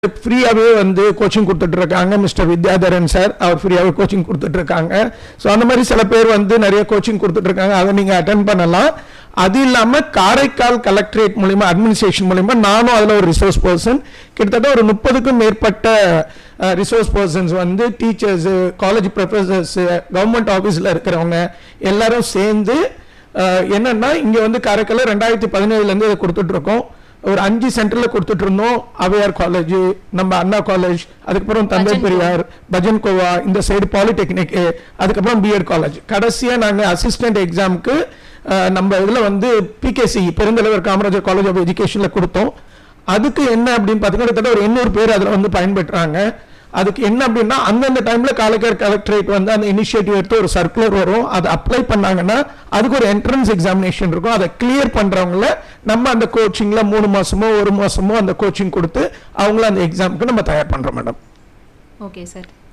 ஃப்ரீயாகவே வந்து கோச்சிங் கொடுத்துட்டு இருக்காங்க மிஸ்டர் வித்யாதரன் சார் அவர் ஃப்ரீயாகவே கோச்சிங் கொடுத்துட்டு இருக்காங்க ஸோ அந்த மாதிரி சில பேர் வந்து நிறைய கோச்சிங் கொடுத்துட்டு இருக்காங்க அதை நீங்கள் அட்டன் பண்ணலாம் அது இல்லாமல் காரைக்கால் கலெக்டரேட் மூலிமா அட்மினிஸ்ட்ரேஷன் மூலிமா நானும் அதில் ஒரு ரிசோர்ஸ் பர்சன் கிட்டத்தட்ட ஒரு முப்பதுக்கும் மேற்பட்ட ரிசோர்ஸ் பர்சன்ஸ் வந்து டீச்சர்ஸு காலேஜ் ப்ரொஃபஸர்ஸு கவர்மெண்ட் ஆஃபீஸில் இருக்கிறவங்க எல்லாரும் சேர்ந்து அஹ், என்னன்னா இங்கே வந்து காரைக்காலில் ரெண்டாயிரத்தி பதினேழுலேருந்து இதை கொடுத்துட்டு இருக்கோம் ஒரு அஞ்சு சென்டர்ல கொடுத்துட்டு இருந்தோம் அவையார் காலேஜ் நம்ம அண்ணா காலேஜ் அதுக்கப்புறம் தந்தை பஜன் பெரியார் பஜன் கோவா இந்த சைடு பாலிடெக்னிக் அதுக்கப்புறம் பிஎட் காலேஜ் கடைசியா நாங்க அசிஸ்டன்ட் எக்ஸாமுக்கு நம்ம இதுல வந்து பிகேசி பெருந்தலைவர் காமராஜர் காலேஜ் ஆஃப் எஜுகேஷன்ல கொடுத்தோம் அதுக்கு என்ன அப்படின்னு பார்த்தீங்கன்னா கிட்டத்தட்ட ஒரு எண்ணூறு பேர் அதில் வந்து பயன்பெற்றாங்க அதுக்கு என்ன அப்படின்னா அந்தந்த டைம்ல காலைக்கார் கலெக்டரேட் வந்து அந்த இனிஷியேட்டிவ் எடுத்து ஒரு சர்க்குலர் வரும் அதை அப்ளை பண்ணாங்கன்னா அதுக்கு ஒரு என்ட்ரன்ஸ் எக்ஸாமினேஷன் இருக்கும் அதை கிளியர் பண்றவங்கள நம்ம அந்த கோச்சிங்ல மூணு மாசமோ ஒரு மாசமோ அந்த கோச்சிங் கொடுத்து அவங்கள அந்த எக்ஸாமுக்கு நம்ம தயார் பண்றோம் மேடம் ஓகே சார்